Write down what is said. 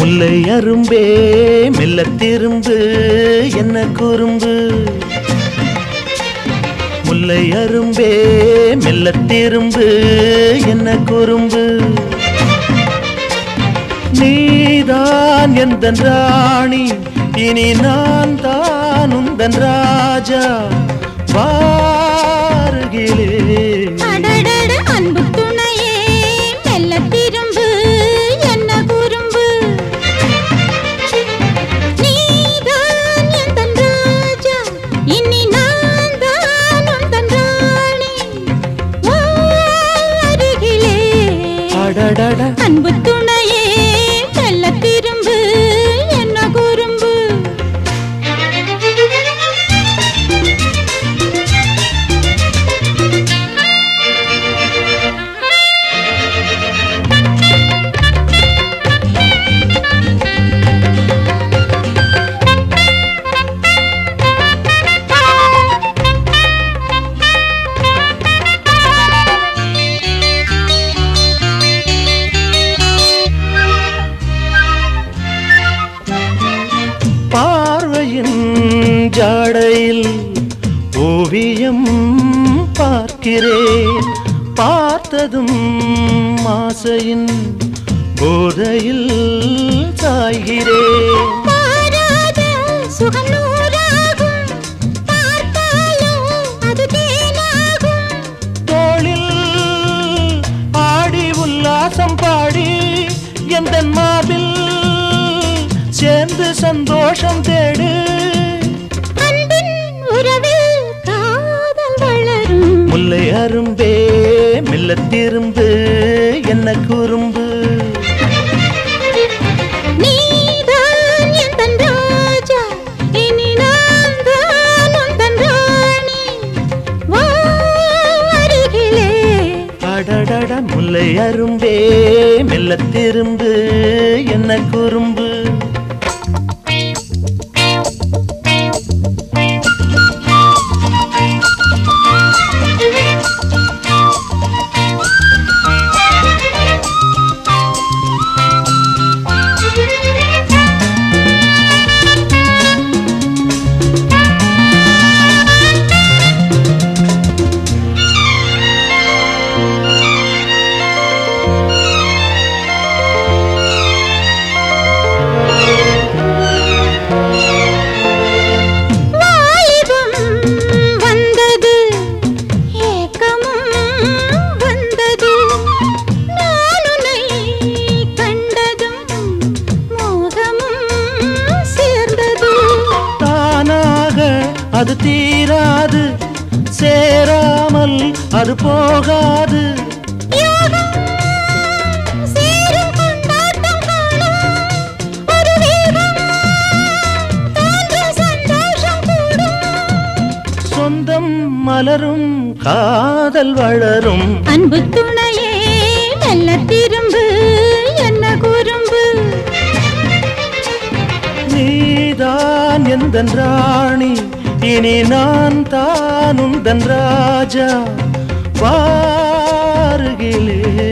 முல்லை அரும்பே மெல்ல திரும்பு என்ன குறும்பு முல்லை அரும்பே மெல்ல திரும்பு என்ன குறும்பு நீதான் எந்த ராணி இனி நான் தான் உந்தன் ராஜா வாருகிலே அடடட அன்பு துணையே மெல்ல திரும்பு என்ன குறும்பு நீதான் எந்தன் ராஜா இனி நான் தான் உந்தன் ராணி வா அருகிலே அடடட அன்பு துணையே மெல்ல திரும்பு என்ன குறும்பு பார்வையின் ஜாடையில் ஓவியம் பார்க்கிறேன் பார்த்ததும் ஆசையின் போதையில் சாய்கிறேன் மாறாத சுகம் நூறாகும் பார்த்தாலும் அது தேனாகும் தோளில் ஆடி உல்லாசம் பாடி எந்த மார்பில் சேர்ந்து சந்தோஷம் தேடு அன்பின் உறவில் காதல் வளரும் முல்லை அரும்பே மெல்ல திரும்பு என்ன குறும்பு நீதான் எந்தன் ராஜா இனி நான் தான் உந்தன் ராணி வா அருகிலே அடடட முல்லை அரும்பே மெல்ல திரும்பு என்ன குறும்பு வாலிபம் வந்தது ஏக்கமும் வந்தது நான் உன்னை கண்டதும் மோகமும் சேர்ந்தது தானாக அது தீராது சேராமல் அது போகாது யோகம் சேரும் கொண்டாட்டம் காணும் ஒரு வேகம் தோன்றும் சந்தோஷம் கூடும் சொந்தம் மலரும் காதல் வளரும் அன்பு துணையே மெல்ல திரும்பு என்ன குறும்பு நீதான் எந்த ராணி இனி நான் தான் உந்தன் ராஜா வாருகிலே